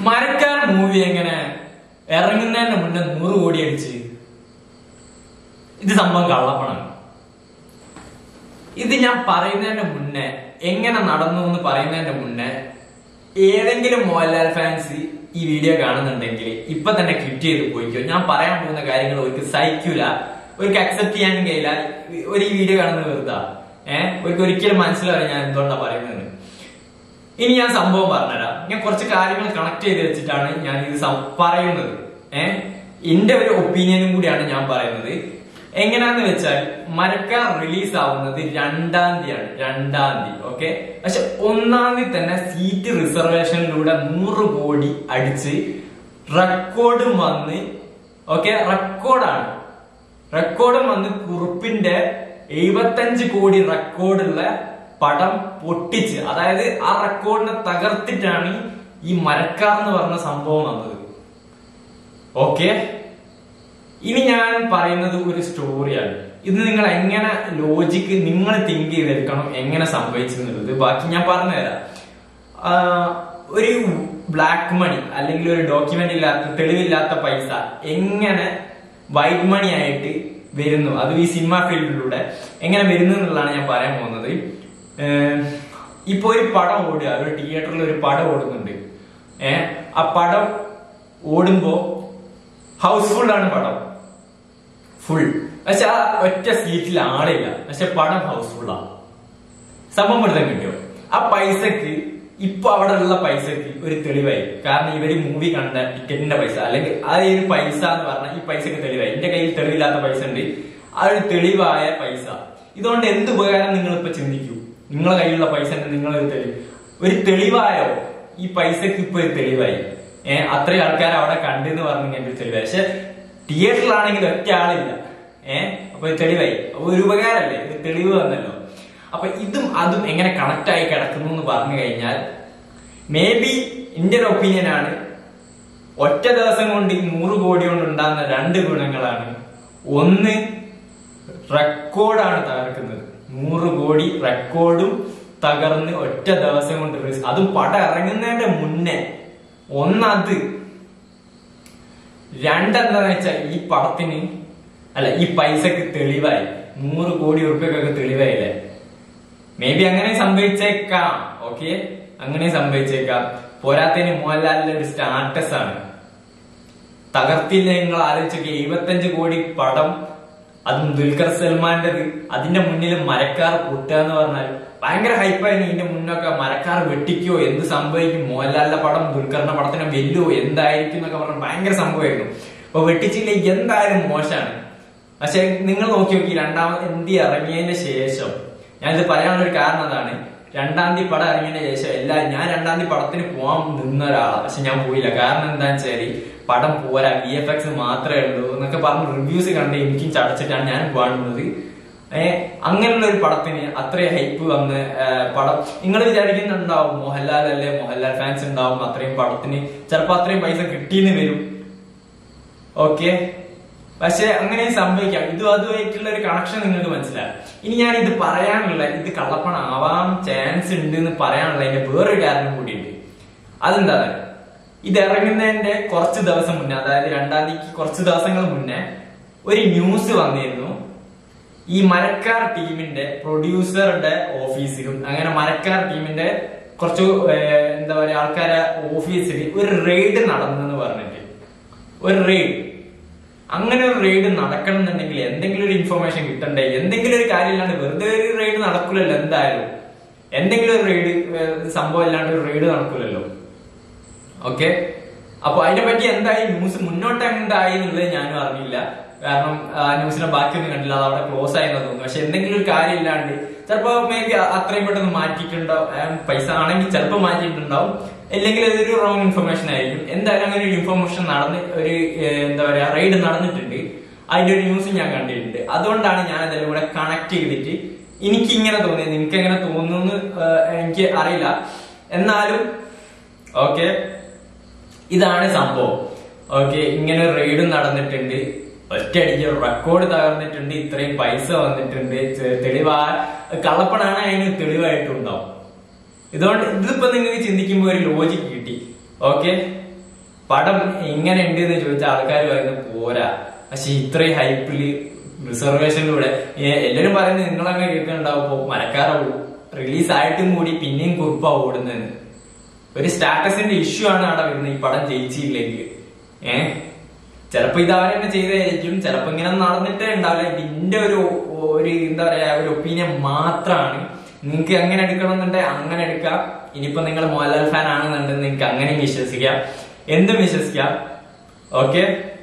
Marakkar movie എങ്ങനെ ഇറങ്ങുന്നതിന് മുന്നേ നൂറ് കോടി അടിച്ച് ഇത് സംഭവം കള്ളപ്പണാണ് ഇത് ഞാൻ പറയുന്നതിന്റെ മുന്നേ എങ്ങനെ നടന്നു എന്ന് പറയുന്നതിന്റെ മുന്നേ ഏതെങ്കിലും മോഹൻലാൽ ഫാൻസ് ഈ വീഡിയോ കാണുന്നുണ്ടെങ്കിൽ ഇപ്പൊ തന്നെ ക്ലിറ്റ് ചെയ്ത് പോയിക്കോ ഞാൻ പറയാൻ പോകുന്ന കാര്യങ്ങൾ ഒരു സഹിക്കൂല ഒരു അക്സെപ്റ്റ് ചെയ്യാനും കഴിയില്ല ഒരു ഈ വീഡിയോ കാണുന്നത് വെറുതാ ഏഹ് ഒരു ഒരിക്കലും മനസ്സിലാവില്ല ഞാൻ എന്തുകൊണ്ടാ പറയുന്നത് ഇനി ഞാൻ സംഭവം പറഞ്ഞുതരാം ഞാൻ കുറച്ച് കാര്യങ്ങൾ കണക്ട് ചെയ്ത് വെച്ചിട്ടാണ് ഞാൻ ഇത് സം- പറയുന്നത് ഏഹ് എന്റെ ഒരു ഒപ്പീനിയനും കൂടിയാണ് ഞാൻ പറയുന്നത് എങ്ങനെയാന്ന് വെച്ചാൽ മരക്കാർ റിലീസ് ആവുന്നത് രണ്ടാം തീയതിയാണ് രണ്ടാം തീയതി ഓക്കെ പക്ഷെ ഒന്നാം തീയതി തന്നെ സീറ്റ് റിസർവേഷനിലൂടെ നൂറ് കോടി അടിച്ച് റെക്കോർഡും വന്ന് ഓക്കെ റെക്കോർഡാണ് റെക്കോർഡും വന്ന് കുറുപ്പിന്റെ എഴുപത്തഞ്ച് കോടി റെക്കോർഡുള്ള പടം പൊട്ടിച്ച് അതായത് ആ റെക്കോർഡിനെ തകർത്തിട്ടാണ് ഈ മരക്കാർ എന്ന് പറഞ്ഞ സംഭവം വന്നത് ഓക്കെ ഇനി ഞാൻ പറയുന്നത് ഒരു സ്റ്റോറിയാണ് ഇത് നിങ്ങൾ എങ്ങനെ ലോജിക്ക് നിങ്ങൾ തിങ്ക് ചെയ്തെടുക്കണം എങ്ങനെ സംഭവിച്ചെന്നുള്ളത് ബാക്കി ഞാൻ പറഞ്ഞുതരാം ആഹ് ഒരു ബ്ലാക്ക് മണി അല്ലെങ്കിൽ ഒരു ഡോക്യുമെന്റ് ഇല്ലാത്ത തെളിവില്ലാത്ത പൈസ എങ്ങനെ വൈറ്റ് മണി ആയിട്ട് വരുന്നു അത് ഈ സിനിമ ഫീൽഡിലൂടെ എങ്ങനെ വരുന്നു എന്നുള്ളതാണ് ഞാൻ പറയാൻ പോകുന്നത് ഏഹ് ഇപ്പൊ ഒരു പടം ഓടുക ഒരു തിയേറ്ററിൽ ഒരു പടം ഓടുന്നുണ്ട് ഏഹ് ആ പടം ഓടുമ്പോ ഹൗസ്ഫുൾ ആണ് പടം ഫുൾ പക്ഷെ ആ ഒറ്റ സീറ്റിൽ ആളില്ല പക്ഷെ പടം ഹൗസ്ഫുള്ളാണ് സംഭവം പിടുത്തം കിട്ടിയോ ആ പൈസക്ക് ഇപ്പൊ അവിടെ ഉള്ള പൈസക്ക് ഒരു തെളിവായി കാരണം ഇവര് മൂവി കണ്ട ടിക്കറ്റിന്റെ പൈസ അല്ലെങ്കിൽ ആ ഒരു പൈസ എന്ന് പറഞ്ഞാൽ ഈ പൈസക്ക് തെളിവായി എന്റെ കയ്യിൽ തെളിവില്ലാത്ത പൈസ ഉണ്ട് ആ ഒരു തെളിവായ പൈസ ഇതുകൊണ്ട് എന്ത് ഉപകാരം നിങ്ങൾ ഇപ്പൊ ചിന്തിക്കൂ നിങ്ങളെ കയ്യിലുള്ള പൈസ ഉണ്ട് നിങ്ങളെ ഒരു തെളിവ് ഒരു തെളിവായോ ഈ പൈസക്ക് ഇപ്പൊ ഒരു തെളിവായി ഏഹ് അത്രയും ആൾക്കാർ അവിടെ കണ്ടെന്ന് പറഞ്ഞു എന്റെ ഒരു തെളിവായി പക്ഷെ തിയേറ്ററിലാണെങ്കിൽ ഒറ്റ ആളില്ല ഏഹ് അപ്പൊ ഇത് തെളിവായി അപ്പൊ ഒരു ഉപകാരമല്ലേ ഒരു തെളിവ് വന്നല്ലോ അപ്പൊ ഇതും അതും എങ്ങനെ കണക്ട് ആയി കിടക്കുന്നു എന്ന് പറഞ്ഞു കഴിഞ്ഞാൽ മേ ബി എന്റെ ഒരു ഒപ്പീനിയൻ ആണ് ഒറ്റ ദിവസം കൊണ്ട് ഈ നൂറ് കോടി കൊണ്ട് ഉണ്ടാകുന്ന രണ്ട് ഗുണങ്ങളാണ് ഒന്ന് റെക്കോർഡാണ് തകർക്കുന്നത് നൂറ് കോടി റെക്കോർഡും തകർന്ന് ഒറ്റ ദിവസം കൊണ്ട് release- അതും പടം ഇറങ്ങുന്നതിന്റെ മുന്നേ ഒന്നത് രണ്ടെന്താന്ന് വെച്ചാൽ ഈ പടത്തിന് അല്ല ഈ പൈസക്ക് തെളിവായി നൂറ് കോടി ഉറുപ്പ്യക്കൊക്കെ തെളിവായില്ലേ മേ ബി അങ്ങനെ സംഭവിച്ചേക്കാം ഓക്കെ അങ്ങനെ സംഭവിച്ചേക്കാം പോരാത്തതിന് മോഹൻലാലിന്റെ ഒരു സ്റ്റാറ്റസ് ആണ് തകർത്തില്ല നിങ്ങൾ ആലോചിച്ചൊക്കെ എഴുപത്തഞ്ച് കോടി പടം അതും ദുൽഖർ സൽമാന്റെ അതിന്റെ മുന്നിൽ മരക്കാർ പൊട്ടുക എന്ന് പറഞ്ഞാൽ ഭയങ്കര ഹൈപ്പായിരുന്നു ഇതിന്റെ മുന്നൊക്കെ മരക്കാർ വെട്ടിക്കോ എന്ത് സംഭവിക്കും മോഹൻലാലിന്റെ പടം ദുൽഖറിന്റെ പടത്തിനെ വെല്ലുവോ എന്തായിരിക്കും എന്നൊക്കെ പറഞ്ഞ ഭയങ്കര സംഭവമായിരുന്നു അപ്പൊ വെട്ടിച്ചില്ലെങ്കിൽ എന്തായാലും മോശമാണ് പക്ഷെ നിങ്ങൾ നോക്കി നോക്കി രണ്ടാമത് എന്തി ഇറങ്ങിയതിന് ശേഷം ഞാനിത് പറയാനുള്ള ഒരു കാരണം അതാണ് രണ്ടാം തീയതി പടം ഇറങ്ങിയതിന് ശേഷം എല്ലാരും ഞാൻ രണ്ടാം തീയതി പടത്തിന് പോകാൻ നിന്ന ഒരാളാണ് പക്ഷെ ഞാൻ പോയില്ല കാരണം എന്താന്ന് വെച്ചാല് പടം പോരാ വി എഫ് എക്സ് മാത്രമേ ഉള്ളൂ എന്നൊക്കെ പറഞ്ഞ് റിവ്യൂസ് കണ്ട് എനിക്കും ചടച്ചിട്ടാണ് ഞാൻ പോകുന്നത് ഏഹ് അങ്ങനെയുള്ള ഒരു പടത്തിന് അത്രയും ഹൈപ്പ് വന്ന് ഏഹ് പടം നിങ്ങൾ വിചാരിക്കുന്നുണ്ടാവും മോഹൻലാൽ അല്ലേ മോഹൻലാൽ ഫാൻസ് ഉണ്ടാവും അത്രയും പടത്തിന് ചിലപ്പോ അത്രയും പൈസ കിട്ടിയെന്ന് വരും ഓക്കെ പക്ഷെ അങ്ങനെ സംഭവിക്കാം ഇതും അതുമായിട്ടുള്ള ഒരു കണക്ഷൻ നിങ്ങൾക്ക് മനസ്സിലാവും ഇനി ഞാൻ ഇത് പറയാനുള്ള ഇത് കള്ളപ്പണം ആവാൻ ചാൻസ് ഉണ്ട് എന്ന് പറയാനുള്ള അതിന്റെ വേറൊരു കാരണം കൂടിയുണ്ട് അതെന്താ ഇത് ഇറങ്ങുന്നതിന്റെ കുറച്ച് ദിവസം മുന്നേ അതായത് രണ്ടാം തീയതിക്ക് കുറച്ച് ദിവസങ്ങൾ മുന്നേ ഒരു ന്യൂസ് വന്നിരുന്നു ഈ മരക്കാർ ടീമിന്റെ പ്രൊഡ്യൂസറുടെ ഓഫീസിലും അങ്ങനെ മരക്കാർ ടീമിന്റെ കുറച്ച് ഏഹ്, എന്താ പറയാ ആൾക്കാരെ ഓഫീസിൽ ഒരു റെയ്ഡ് നടന്നെന്ന് പറഞ്ഞിട്ട് ഒരു റെയ്ഡ് അങ്ങനെ ഒരു റെയ്ഡ് നടക്കണം എന്നുണ്ടെങ്കിൽ എന്തെങ്കിലും ഒരു ഇൻഫർമേഷൻ കിട്ടണ്ടേ എന്തെങ്കിലും ഒരു കാര്യം ഇല്ലാണ്ട് വെറുതെ ഒരു റെയ്ഡ് നടക്കൂലല്ലോ എന്തായാലും എന്തെങ്കിലും ഒരു റെയ്ഡ് സംഭവം ഇല്ലാണ്ട് ഒരു റെയ്ഡ് നടക്കൂലല്ലോ ഓക്കെ അപ്പൊ അതിനെ പറ്റി എന്തായി ന്യൂസ് മുന്നോട്ട് എന്തായി എന്നുള്ളത് ഞാനും അറിഞ്ഞില്ല കാരണം ആ ന്യൂസിനെ ബാക്കിയൊന്നും കണ്ടില്ല അത് അവിടെ ക്ലോസ് ആയെന്ന് തോന്നുന്നു പക്ഷെ എന്തെങ്കിലും ഒരു കാര്യം ഇല്ലാണ്ട് ചിലപ്പോ മേ ബി അത്രയും പെട്ടെന്ന് മാറ്റിയിട്ടുണ്ടാവും ആ, പൈസ ആണെങ്കിൽ ചിലപ്പോൾ മാറ്റിയിട്ടുണ്ടാവും അല്ലെങ്കിൽ അതൊരു റോങ് ഇൻഫർമേഷൻ ആയിരിക്കും എന്തായാലും അങ്ങനെ ഒരു ഇൻഫർമേഷൻ നടന്ന് ഒരു ഏ, എന്താ പറയാ റെയ്ഡ് നടന്നിട്ടുണ്ട് അതിന്റെ ഒരു ന്യൂസ് ഞാൻ കണ്ടിട്ടുണ്ട് അതുകൊണ്ടാണ് ഞാൻ അതെല്ലാം കൂടെ കണക്ട് ചെയ്തിട്ട് എനിക്ക് ഇങ്ങനെ തോന്നിയത് നിങ്ങൾക്ക് എങ്ങനെ തോന്നുന്നു എനിക്ക് അറിയില്ല എന്നാലും ഓക്കെ ഇതാണ് സംഭവം ഓക്കെ ഇങ്ങനെ റെയ്ഡും നടന്നിട്ടുണ്ട് ഒറ്റയടിക്ക് റെക്കോർഡ് തകർന്നിട്ടുണ്ട് ഇത്രയും പൈസ വന്നിട്ടുണ്ട് ചെ- തെളിവാ കള്ളപ്പണാണ് അതിന് തെളിവായിട്ടുണ്ടാവും ഇതുകൊണ്ട് ഇതിപ്പോ നിങ്ങൾക്ക് ചിന്തിക്കുമ്പോൾ ഒരു ലോജിക്ക് കിട്ടി ഓക്കെ പടം എങ്ങനെ ഉണ്ട് എന്ന് ചോദിച്ചാൽ ആൾക്കാർ പറയുന്നത് പോരാ പക്ഷെ ഇത്രയും ഹൈപ്പില് റിസർവേഷനിലൂടെ എല്ലാരും പറയുന്നത് നിങ്ങളങ്ങനെ കേൾക്കുന്നുണ്ടാവും ഇപ്പൊ മരക്കാര റിലീസ് ആയിട്ടും കൂടി പിന്നെയും കുറിപ്പാ ഓടുന്നത് ഒരു സ്റ്റാറ്റസിന്റെ ഇഷ്യൂ ആണ് അവിടെ വരുന്നത് ഈ പടം ജയിച്ചില്ലെങ്കിൽ ഏഹ് ചിലപ്പോ ഇത് അവരെ തന്നെ ചെയ്തതായിരിക്കും ചിലപ്പോ ഇങ്ങനെ നടന്നിട്ടേ ഉണ്ടാവില്ല ഇതിന്റെ ഒരു ഒരു എന്താ പറയാ ഒരു ഒപ്പീനിയൻ മാത്രമാണ് നിങ്ങൾക്ക് എങ്ങനെ എടുക്കണം എന്നുണ്ടെങ്കിൽ അങ്ങനെ എടുക്കാം ഇനിയിപ്പോ നിങ്ങൾ മോഹൻലാൽ ഫാൻ ആണെന്നുണ്ടെങ്കിൽ നിങ്ങൾക്ക് അങ്ങനെയും വിശ്വസിക്കാം എന്തും വിശ്വസിക്കാം ഓക്കെ